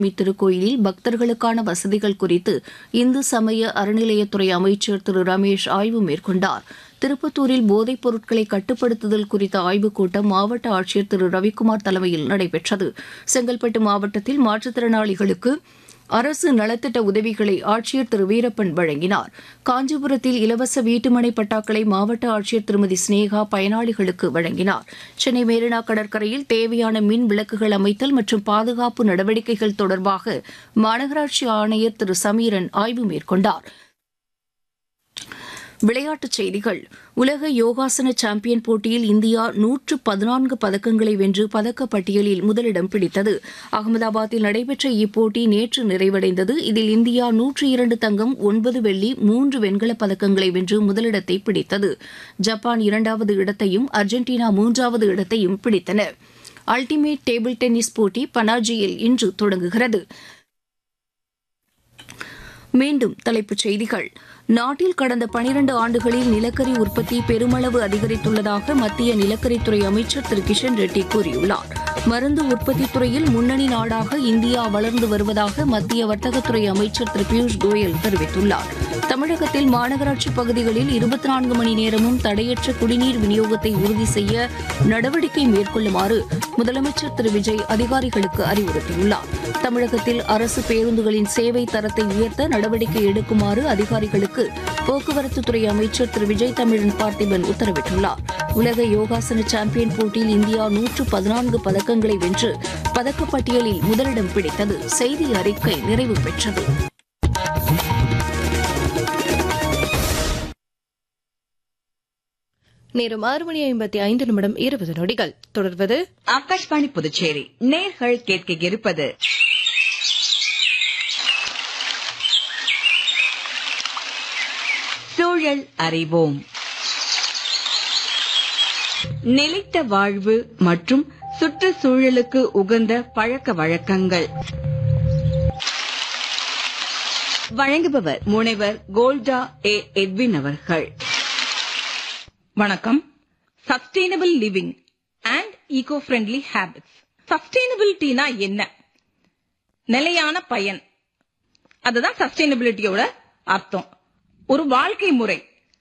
திருக்கோயிலில் பக்தர்களுக்கான வசதிகள் குறித்து இந்து சமய அறநிலையத்துறை அமைச்சர் திரு ரமேஷ் ஆய்வு மேற்கொண்டார் திருப்பத்தூரில் போதைப் பொருட்களை கட்டுப்படுத்துதல் குறித்த ஆய்வுக் கூட்டம் மாவட்ட ஆட்சியர் திரு ரவிக்குமார் தலைமையில் நடைபெற்றது செங்கல்பட்டு மாவட்டத்தில் மாற்றுத்திறனாளிகளுக்கு அரசு நலத்திட்ட உதவிகளை ஆட்சியர் திரு வீரப்பன் வழங்கினார் காஞ்சிபுரத்தில் இலவச வீட்டுமனை பட்டாக்களை மாவட்ட ஆட்சியர் திருமதி ஸ்னேகா பயனாளிகளுக்கு வழங்கினார் சென்னை மெரினா கடற்கரையில் தேவையான மின் விளக்குகள் அமைத்தல் மற்றும் பாதுகாப்பு நடவடிக்கைகள் தொடர்பாக மாநகராட்சி ஆணையர் திரு சமீரன் ஆய்வு மேற்கொண்டார் விளையாட்டுச் செய்திகள் உலக யோகாசன சாம்பியன் போட்டியில் இந்தியா நூற்று பதினான்கு பதக்கங்களை வென்று பதக்கப் பட்டியலில் முதலிடம் பிடித்தது அகமதாபாத்தில் நடைபெற்ற இப்போட்டி நேற்று நிறைவடைந்தது இதில் இந்தியா நூற்று இரண்டு தங்கம் ஒன்பது வெள்ளி மூன்று வெண்கலப் பதக்கங்களை வென்று முதலிடத்தை பிடித்தது ஜப்பான் இரண்டாவது இடத்தையும் அர்ஜென்டினா மூன்றாவது இடத்தையும் பிடித்தன அல்டிமேட் டேபிள் டென்னிஸ் போட்டி பனாஜியில் இன்று தொடங்குகிறது மீண்டும் தலைப்புச் செய்திகள் நாட்டில் கடந்த பனிரண்டு ஆண்டுகளில் நிலக்கரி உற்பத்தி பெருமளவு அதிகரித்துள்ளதாக மத்திய நிலக்கரித்துறை அமைச்சர் திரு கிஷன் ரெட்டி கூறியுள்ளார் மருந்து உற்பத்தித் துறையில் முன்னணி நாடாக இந்தியா வளர்ந்து வருவதாக மத்திய வர்த்தகத்துறை அமைச்சர் திரு பியூஷ் கோயல் தெரிவித்துள்ளார் தமிழகத்தில் மாநகராட்சி பகுதிகளில் இருபத்தி நான்கு மணி நேரமும் தடையற்ற குடிநீர் விநியோகத்தை உறுதி செய்ய நடவடிக்கை மேற்கொள்ளுமாறு முதலமைச்சர் திரு விஜய் அதிகாரிகளுக்கு அறிவுறுத்தியுள்ளார் தமிழகத்தில் அரசு பேருந்துகளின் சேவை தரத்தை உயர்த்த நடவடிக்கை எடுக்குமாறு அதிகாரிகளுக்கு போக்குவரத்துத்துறை அமைச்சர் திரு விஜய் தமிழன் பார்த்திபன் உத்தரவிட்டுள்ளார் உலக யோகாசன சாம்பியன் போட்டியில் இந்தியா நூற்று பதினான்கு பதக்கங்களை வென்று பதக்கப்பட்டியலில் முதலிடம் பிடித்தது செய்தி அறிக்கை நிறைவு பெற்றது நேரம் ஆறு மணி ஐம்பத்தி ஐந்து நிமிடம் இருபது நொடிகள் தொடர்வது ஆகாஷ்வாணி புதுச்சேரி நேர்கள் கேட்க இருப்பது சூழல் அறிவோம் நிலைத்த வாழ்வு மற்றும் சுற்றுச்சூழலுக்கு உகந்த பழக்க வழக்கங்கள் வழங்குபவர் முனைவர் கோல்டா ஏ எட்வின் அவர்கள் வணக்கம் sustainable living and eco friendly habits சஸ்டைனபிலிட்டினா என்ன நிலையான பயன் அதுதான் சஸ்டைனபிலிட்டியோட அர்த்தம் ஒரு வாழ்க்கை முறை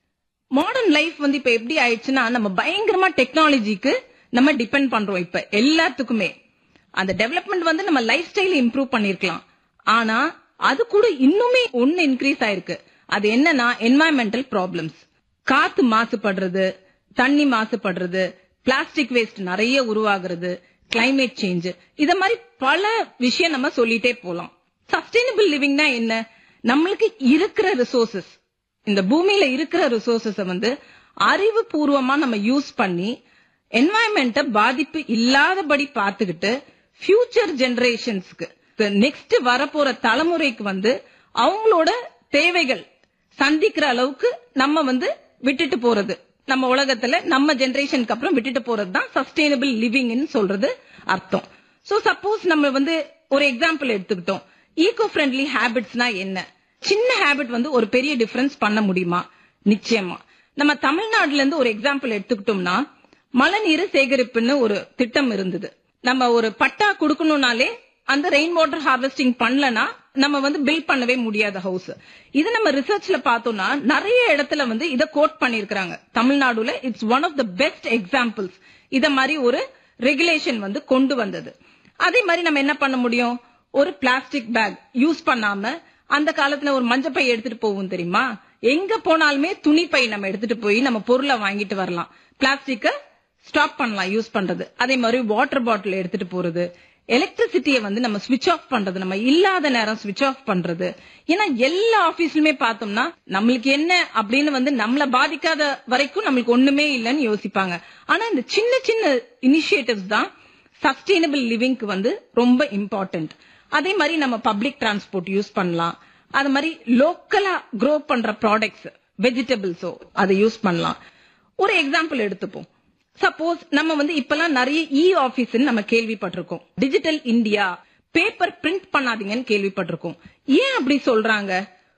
மாடர்ன் லைஃப் வந்து இப்ப எப்படி ஆயிடுச்சுன்னா நம்ம பயங்கரமா டெக்னாலஜிக்கு நம்ம டிபெண்ட் பண்றோம் இப்ப எல்லாத்துக்குமே அந்த டெவலப்மெண்ட் வந்து நம்ம லைஃப் ஸ்டைல் இம்ப்ரூவ் பண்ணிருக்கலாம் ஆனா அது கூட இன்னுமே ஒன்னு இன்க்ரீஸ் ஆயிருக்கு அது என்னன்னா என்வாயன்மெண்டல் ப்ராப்ளம்ஸ் காத்து மாசுபடுறது தண்ணி மாசுபடுறது பிளாஸ்டிக் வேஸ்ட் நிறைய உருவாகிறது கிளைமேட் சேஞ்ச் இத மாதிரி பல விஷயம் நம்ம சொல்லிட்டே போலாம் சஸ்டைனபிள் லிவிங்னா என்ன நம்மளுக்கு இருக்கிற ரிசோர்சஸ் இந்த பூமியில இருக்கிற ரிசோர்சஸ வந்து அறிவுபூர்வமா நம்ம யூஸ் பண்ணி என்வாயன்மெண்ட்ட பாதிப்பு இல்லாதபடி பார்த்துக்கிட்டு ஃபியூச்சர் ஜெனரேஷன்ஸ்க்கு நெக்ஸ்ட் வரப்போற தலைமுறைக்கு வந்து அவங்களோட தேவைகள் சந்திக்கிற அளவுக்கு நம்ம வந்து விட்டுட்டு போறது நம்ம உலகத்துல நம்ம ஜெனரேஷனுக்கு அப்புறம் விட்டுட்டு போறது தான் சஸ்டைனபிள் லிவிங்னு சொல்றது அர்த்தம் சோ சப்போஸ் நம்ம வந்து ஒரு எக்ஸாம்பிள் எடுத்துக்கிட்டோம் ஈகோ ஃப்ரெண்ட்லி ஹேபிட்ஸ்னா என்ன சின்ன ஹேபிட் வந்து ஒரு பெரிய டிஃபரன்ஸ் பண்ண முடியுமா நிச்சயமா நம்ம தமிழ்நாடுல இருந்து ஒரு எக்ஸாம்பிள் எடுத்துக்கிட்டோம்னா மழைநீர் சேகரிப்புன்னு ஒரு திட்டம் இருந்தது நம்ம ஒரு பட்டா கொடுக்கணும்னாலே அந்த ரெயின் வாட்டர் ஹார்வெஸ்டிங் பண்ணலனா நம்ம வந்து பில் பண்ணவே முடியாத ஹவுஸ் இது நம்ம ரிசர்ச்ல பார்த்தோம்னா நிறைய இடத்துல வந்து இத கோட் பண்ணிருக்காங்க தமிழ்நாடுல it's one of the best examples இத மாதிரி ஒரு ரெகுலேஷன் வந்து கொண்டு வந்தது அதே மாதிரி நம்ம என்ன பண்ண முடியும் ஒரு பிளாஸ்டிக் பேக் யூஸ் பண்ணாம அந்த காலத்துல ஒரு மஞ்சப்பை எடுத்துட்டு போவோம் தெரியுமா எங்க போனாலுமே துணி பை நம்ம எடுத்துட்டு போய் நம்ம பொருளை வாங்கிட்டு வரலாம் பிளாஸ்டிக்க ஸ்டாப் பண்ணலாம் யூஸ் பண்றது அதே மாதிரி வாட்டர் பாட்டில் எடுத்துட்டு போறது எலக்ட்ரிசிட்டியை வந்து நம்ம ஸ்விட்ச் ஆஃப் பண்றது நம்ம இல்லாத நேரம் ஸ்விட்ச் ஆஃப் பண்றது ஏன்னா எல்லா ஆபீஸ்லயுமே பார்த்தோம்னா நம்மளுக்கு என்ன அப்படின்னு வந்து நம்மள பாதிக்காத வரைக்கும் நம்மளுக்கு ஒண்ணுமே இல்லைன்னு யோசிப்பாங்க ஆனா இந்த சின்ன சின்ன இனிஷியேட்டிவ்ஸ் தான் சஸ்டைனபிள் லிவிங்க்கு வந்து ரொம்ப இம்பார்ட்டன்ட் அதே மாதிரி நம்ம பப்ளிக் டிரான்ஸ்போர்ட் யூஸ் பண்ணலாம் அது மாதிரி லோக்கலா க்ரோ பண்ற ப்ராடக்ட்ஸ் வெஜிடபிள்ஸோ அதை யூஸ் பண்ணலாம் ஒரு எக்ஸாம்பிள் எடுத்துப்போம் சப்போஸ் நம்ம வந்து இப்பெல்லாம் நிறைய இ ஆபீஸ் நம்ம கேள்விப்பட்டிருக்கோம் டிஜிட்டல் இந்தியா பேப்பர் பிரிண்ட் பண்ணாதீங்கன்னு கேள்விப்பட்டிருக்கோம் ஏன் அப்படி சொல்றாங்க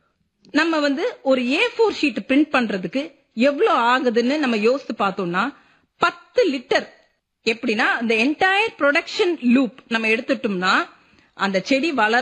நம்ம வந்து ஒரு ஏ ஃபோர் ஷீட் பிரிண்ட் பண்றதுக்கு எவ்வளவு ஆகுதுன்னு நம்ம யோசித்து பார்த்தோம்னா பத்து லிட்டர் எப்படின்னா இந்த என்டையர் ப்ரொடக்ஷன் லூப் நம்ம எடுத்துட்டோம்னா அந்த செடி வளர